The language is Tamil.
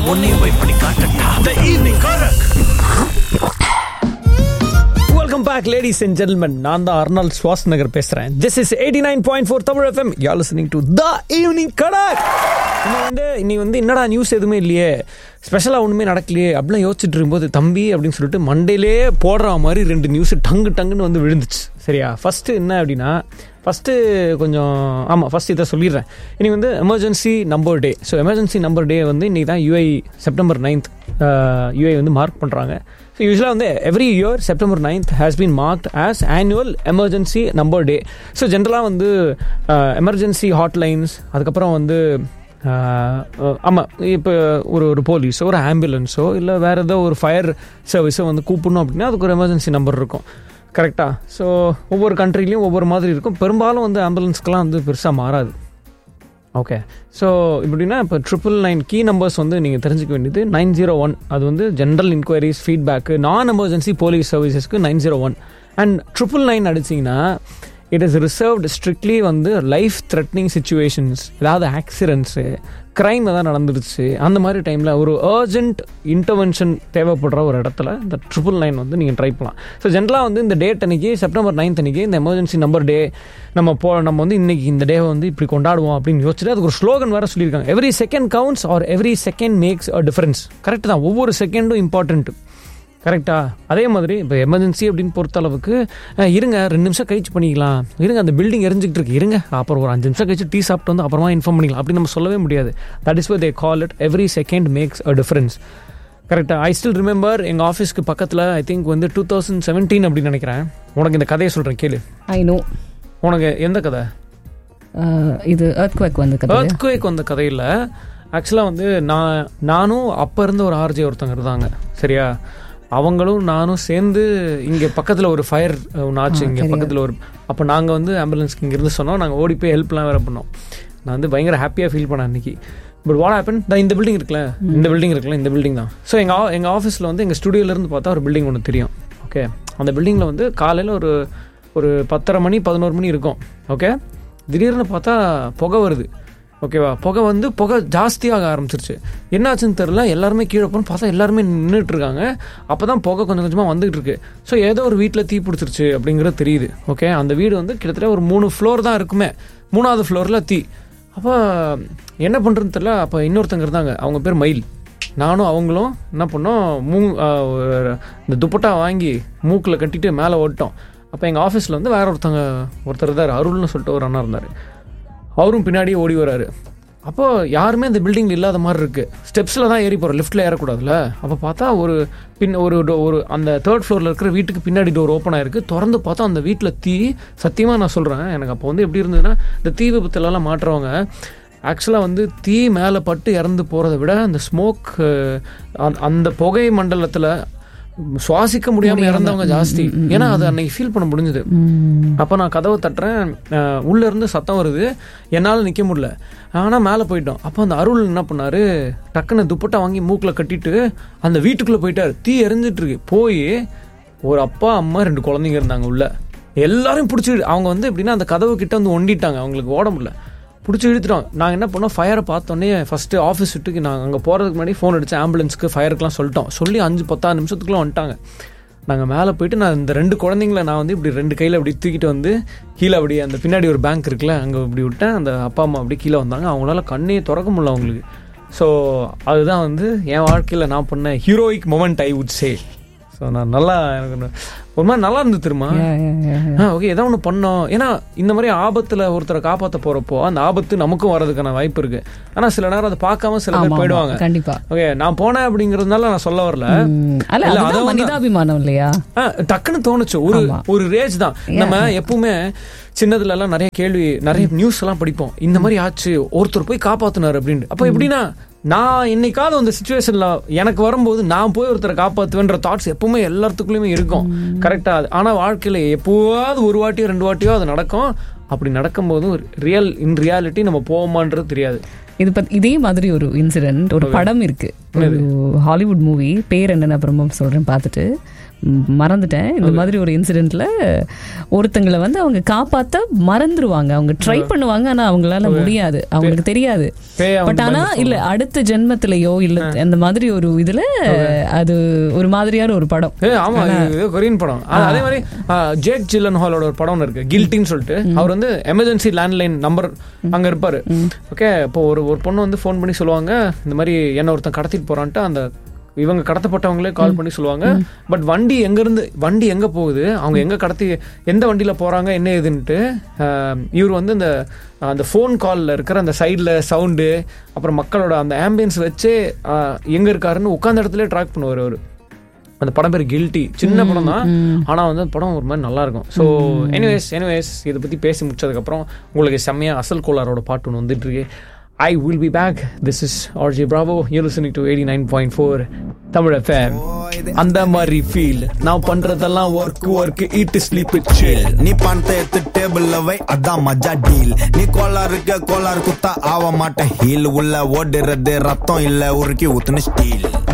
உன்னையும் போய் பண்ணி காட்டட்டா த ஈவினிங் காரக் welcome back ladies and gentlemen நான் தான் அர்னால் சுவாஸ் நகர் பேசுறேன் this is eighty nine point four Tamil FM you're listening to the evening கடக் இன்னும் வந்து நீ வந்து என்னடா நியூஸ் எதுவுமே இல்லையே ஸ்பெஷலாக ஒன்றுமே நடக்கலையே அப்படிலாம் யோசிச்சுட்டு இருக்கும்போது தம்பி அப்படின்னு சொல்லிட்டு மண்டேலே போடுற மாதிரி ரெண்டு நியூஸ் டங்கு டங்குன்னு வந்து விழுந்துச்சு சரியா ஃபஸ்ட்டு என்ன அப்படின்னா ஃபஸ்ட்டு கொஞ்சம் ஆமாம் ஃபஸ்ட் இதை சொல்லிடுறேன் இன்னைக்கு வந்து emergency number day so emergency number day வந்து இன்னைக்கு தான் யூஐ செப்டம்பர் நைன்த் யூஐ வந்து மார்க் பண்ணுறாங்க ஸோ யூஸ்வலாக வந்து every year September ninth has been marked as annual emergency number day so ஜென்ரலாக வந்து எமர்ஜென்சி ஹாட்லைன்ஸ் அதுக்கப்புறம் வந்து ஆமாம் இப்போ ஒரு ஒரு போலீஸோ ஒரு ஆம்புலன்ஸோ இல்லை வேறு ஏதோ ஒரு ஃபயர் சர்வீஸோ வந்து கூப்பிடணும் அப்படின்னா அதுக்கு ஒரு எமர்ஜென்சி நம்பர் இருக்கும் கரெக்டாக ஸோ ஒவ்வொரு கண்ட்ரிலையும் ஒவ்வொரு மாதிரி இருக்கும் பெரும்பாலும் வந்து ஆம்புலன்ஸ்க்கெலாம் வந்து பெருசாக மாறாது ஓகே ஸோ இப்படின்னா இப்போ ட்ரிபிள் நைன் கீ நம்பர்ஸ் வந்து நீங்கள் தெரிஞ்சுக்க வேண்டியது நைன் ஜீரோ ஒன் அது வந்து ஜென்ரல் இன்கொயரிஸ் ஃபீட்பேக்கு நான் எமர்ஜென்சி போலீஸ் சர்வீசஸ்க்கு nine zero one and triple nine அடிச்சிங்கன்னா இட் இஸ் ரிசர்வ்டு ஸ்ட்ரிக்ட்லி வந்து லைஃப் த்ரெட்னிங் சுச்சுவேஷன்ஸ் ஏதாவது ஆக்சிடென்ட்ஸு க்ரைம் ஏதாவது நடந்துருச்சு அந்த மாதிரி டைமில் ஒரு அர்ஜென்ட் இன்டர்வென்ஷன் தேவைப்படுற ஒரு இடத்துல இந்த ட்ரிபிள் நைன் வந்து நீங்கள் ட்ரை பண்ணலாம் ஸோ ஜென்ரலாக வந்து இந்த டேட் அன்னைக்கு செப்டம்பர் நைன்த் அன்னைக்கு இந்த எமர்ஜென்சி நம்பர் டே நம்ம போ நம்ம வந்து இன்னைக்கு இந்த டேவை வந்து இப்படி கொண்டாடுவோம் அப்படின்னு யோசிச்சுட்டு அதுக்கு ஒரு ஸ்லோகன் வேறு சொல்லியிருக்காங்க every second counts or every second makes a difference correct தான் ஒவ்வொரு செகண்டும் இம்பார்ட்டன்ட் கரெக்டா அதே மாதிரி இப்போ எமர்ஜென்சி அப்படின்னு பொறுத்த அளவுக்கு அஹ், இருங்க ரெண்டு நிமிஷம் கழிச்சு பண்ணிக்கலாம் இருங்க அந்த பில்டிங் எரிஞ்சிக்கிட்டு இருக்கு இருங்க அப்புறம் ஒரு அஞ்சு நிமிஷம் கழிச்சு டீ சாப்பிட்டு வந்து அப்புறமா இன்ஃபார்ம் பண்ணிக்கலாம் அப்படி நம்ம சொல்லவே முடியாது that is they call it every second makes a difference கரெக்டாக ஐ ஸ்டில் ரிமெம்பர் எங்கள் ஆஃபீஸ்க்கு பக்கத்தில் ஐ திங்க் வந்து டூ தௌசண்ட் செவன்டீன் அப்படின்னு நினைக்கிறேன் உனக்கு இந்த கதையை சொல்கிறேன் கேளு ஐ நோ உனக்கு எந்த கதை இது எர்த்குவேக் வந்து கதை earthquake வந்த கதையில் ஆக்சுவலாக வந்து நான் நானும் அப்போ இருந்த ஒரு ஆர்ஜே ஒருத்தங்க இருந்தாங்க சரியா அவங்களும் நானும் சேர்ந்து இங்கே பக்கத்தில் ஒரு ஃபயர் ஒன்று ஆச்சு இங்கே பக்கத்தில் ஒரு அப்போ நாங்கள் வந்து ஆம்புலன்ஸ்க்கு இங்கேருந்து சொன்னோம் நாங்கள் ஓடி போய் ஹெல்ப்லாம் வேறு பண்ணோம் நான் வந்து பயங்கர ஹாப்பியாக ஃபீல் பண்ணேன் அன்றைக்கி பட் வாட் ஹேப்பன் தான் இந்த பில்டிங் இருக்குல்ல இந்த பில்டிங் இருக்குல்ல இந்த பில்டிங் தான் ஸோ எங்கள் எங்கள் ஆஃபீஸில் வந்து எங்கள் ஸ்டுடியோலேருந்து பார்த்தா ஒரு பில்டிங் ஒன்று தெரியும் ஓகே அந்த பில்டிங்கில் வந்து காலையில் ஒரு ஒரு பத்தரை மணி பதினோரு மணி இருக்கும் ஓகே திடீர்னு பார்த்தா புகை வருது ஓகேவா புகை வந்து புகை ஜாஸ்தியாக ஆரம்பிச்சிருச்சு என்னாச்சுன்னு தெரில எல்லாருமே கீழே போகணும் பார்த்தா எல்லாருமே நின்றுட்டு இருக்காங்க அப்போ தான் புகை கொஞ்சம் கொஞ்சமாக வந்துகிட்டு இருக்கு ஸோ ஏதோ ஒரு வீட்டில் தீ பிடிச்சிருச்சு அப்படிங்கிறது தெரியுது ஓகே அந்த வீடு வந்து கிட்டத்தட்ட ஒரு மூணு ஃப்ளோர் தான் இருக்குமே மூணாவது ஃப்ளோரில் தீ அப்போ என்ன பண்ணுறதுன்னு தெரில அப்போ இன்னொருத்தங்க இருந்தாங்க அவங்க பேர் மயில் நானும் அவங்களும் என்ன பண்ணோம் மூ ஆ, ஒரு- இந்த துப்பட்டா வாங்கி மூக்கில் கட்டிட்டு மேலே ஓட்டோம் அப்போ எங்கள் ஆஃபீஸில் வந்து வேற ஒருத்தங்க ஒருத்தர் இருந்தார் அருள்னு சொல்லிட்டு ஒரு அண்ணா இருந்தார் அவரும் பின்னாடியே ஓடி வராரு அப்போ யாருமே அந்த பில்டிங்கில் இல்லாத மாதிரி இருக்கு ஸ்டெப்ஸில் தான் ஏறி போகிறோம் லிஃப்ட்டில் ஏறக்கூடாதுல்ல அப்போ பார்த்தா ஒரு பின் ஒரு do- ஒரு அந்த தேர்ட் ஃப்ளோரில் இருக்கிற வீட்டுக்கு பின்னாடி டோர் ஓப்பன் ஆயிருக்கு திறந்து பார்த்தா அந்த வீட்டில் தீ சத்தியமாக நான் சொல்கிறேன் எனக்கு அப்போ வந்து எப்படி இருந்ததுன்னா இந்த தீ விபத்துலலாம் மாட்டுறவங்க ஆக்சுவலாக வந்து தீ மேலே பட்டு இறந்து போகிறத விட அந்த ஸ்மோக் அந்த புகை மண்டலத்தில் சுவாசிக்க முடியாமல் இறந்தவங்க ஜாஸ்தி ஏன்னா அது அன்னைக்கு ஃபீல் பண்ண முடிஞ்சது அப்போ நான் கதவை தட்டுறேன் அஹ், உள்ள இருந்து சத்தம் வருது என்னால் நிற்க முடியல ஆனால் மேலே போயிட்டோம் அப்போ அந்த அருள் என்ன பண்ணாரு டக்குன்னு துப்பட்டா வாங்கி மூக்கில் கட்டிட்டு அந்த வீட்டுக்குள்ளே போயிட்டார் தீ எரிஞ்சிட்டு இருக்கு போய் ஒரு அப்பா அம்மா ரெண்டு குழந்தைங்க இருந்தாங்க உள்ள எல்லாரும் பிடிச்சி அவங்க வந்து எப்படின்னா அந்த கதவு கிட்ட வந்து ஒண்டிட்டாங்க அவங்களுக்கு ஓட முடியல பிடிச்சி இழுத்துட்டோம் நாங்கள் என்ன பண்ணோம் ஃபயரை பார்த்தோன்னே ஃபஸ்ட்டு ஆஃபீஸ் விட்டுக்கு நாங்கள் அங்கே போகிறதுக்கு முன்னாடி ஃபோன் அடிச்சு ஆம்புலன்ஸ்க்கு ஃபயருக்குலாம் சொல்லிட்டோம் சொல்லி அஞ்சு பத்தாறு நிமிஷத்துக்குள்ள வந்துட்டாங்க நாங்கள் மேலே போயிட்டு நான் இந்த ரெண்டு குழந்தைங்கள நான் வந்து இப்படி ரெண்டு கையில் அப்படி தூக்கிட்டு வந்து கீழே அப்படி அந்த பின்னாடி ஒரு பேங்க் இருக்குல்ல அங்கே இப்படி விட்டேன் அந்த அப்பா அம்மா அப்படி கீழே வந்தாங்க அவங்களால கண்ணே திறக்க முடியல அவங்களுக்கு ஸோ அதுதான் வந்து என் வாழ்க்கையில் நான் பண்ண heroic moment I would say so நான் நல்லா எனக்கு ஒண்ணு- ஒரு மாதிரி நல்லா இருந்தது தெரியுமா ஆ ஓகே ஏதோ ஒன்று பண்ணோம் ஏன்னா இந்த மாதிரி ஆபத்தில் ஒருத்தரை காப்பாற்ற போகிறப்போ அந்த ஆபத்து நமக்கும் வர்றதுக்கான வாய்ப்பு இருக்கு ஆனால் சில நேரம் அதை பார்க்காம சில பேர் போயிடுவாங்க கண்டிப்பா ஓகே நான் போனேன் அப்படிங்கிறதுனால நான் சொல்ல வரல ம், அல்ல இல்ல, அதுதான் அதை வந்து- மனிதாபிமானம் இல்லையா ஆ, டக்குன்னு தோணுச்சு ஒரு ஒரு ரேஜ் தான் நம்ம எப்பவுமே சின்னதுல எல்லாம் நிறைய கேள்வி நிறைய நியூஸ் எல்லாம் படிப்போம் இந்த மாதிரி ஆச்சு ஒருத்தர் போய் காப்பாத்துனாரு அப்படின்னு அப்ப எப்படின்னா நான் என்னைக்காவது அந்த சுச்சுவேஷன்ல எனக்கு வரும்போது நான் போய் ஒருத்தரை காப்பாத்துவேன்ற தாட்ஸ் எப்பவுமே எல்லாத்துக்குள்ளயுமே இருக்கும் கரெக்டா ஆனா வாழ்க்கையில எப்போவாவது ஒரு வாட்டியோ ரெண்டு வாட்டியோ அது நடக்கும் அப்படி நடக்கும்போது ரியல் இன் ரியாலிட்டி நம்ம போவோமான்றது தெரியாது இது பத்தி இதே மாதிரி ஒரு இன்சிடென்ட் ஒரு படம் இருக்கு ஒரு ஹாலிவுட் மூவி பேர் என்னன்னு அப்புறமா சொல்றேன் பார்த்துட்டு ம், மறந்துட்டேன் இந்த மாதிரி ஒரு இன்சிடென்ட்ல ஒருத்தங்களை வந்து அவங்க காப்பாத்த மறந்துருவாங்க அவங்க ட்ரை பண்ணுவாங்க ஆனா அவங்களால முடியாது அவங்களுக்கு தெரியாது பேய் பட் ஆனா இல்ல அடுத்த ஜென்மத்திலயோ இல்ல அந்த மாதிரி ஒரு இதுல அது ஒரு மாதிரியான ஒரு படம் ஏ ஆமா இது கொரியன் படம் அது அதே மாதிரி ஜேக் ஜில்லன் ஹாலோட ஒரு படம் ஒன்று இருக்கு கில்ட்டின்னு சொல்லிட்டு அவர் வந்து எமர்ஜென்சி லேண்ட்லைன் நம்பர் அங்க இருப்பாரு ஓகே இப்போ ஒரு ஒரு பொண்ணு வந்து ஃபோன் பண்ணி சொல்லுவாங்க இந்த மாதிரி என்ன ஒருத்தன் கடத்திட்டு போறான்ட்டு அந்த இவங்க கடத்தப்பட்டவங்களே கால் பண்ணி சொல்லுவாங்க பட் வண்டி எங்க இருந்து வண்டி எங்க போகுது அவங்க எங்க கடத்தி எந்த வண்டியில போறாங்க என்ன ஏதுன்ட்டு ஆஹ், இவர் வந்து இந்த அந்த ஃபோன் காலில் இருக்கிற அந்த சைடில் சவுண்டு அப்புறம் மக்களோட அந்த ஆம்பியன்ஸ் வச்சு ஆஹ், எங்க இருக்காருன்னு உட்காந்த இடத்துல ட்ராக் பண்ணுவார் அவர் அந்த படம் பேர் கில்ட்டி சின்ன படம் தான் ஆனா வந்து அந்த படம் ஒரு மாதிரி நல்லா இருக்கும் ஸோ எனிவேஸ் எனிவேஸ் இதை பத்தி பேசி முடிச்சதுக்கப்புறம் உங்களுக்கு செம்மையா அசல் கோளாரோட பாட்டு ஒன்று வந்துட்டு இருக்கு I will be back this is RJ Bravo you listening to eighty nine point four Tamil FM அந்த மாதிரி ஃபீல் நான் பண்றதெல்லாம் work work eat sleep chill நீ பணத்தை எடுத்து டேபிள்ல வை அதான் மஜா டீல் நீ கோளாருக்கு கோளாறு குத்தா ஆக மாட்ட ஹீல் உள்ள ஓடுறது ரத்தம் இல்ல உருக்கி ஊத்துன ஸ்டீல்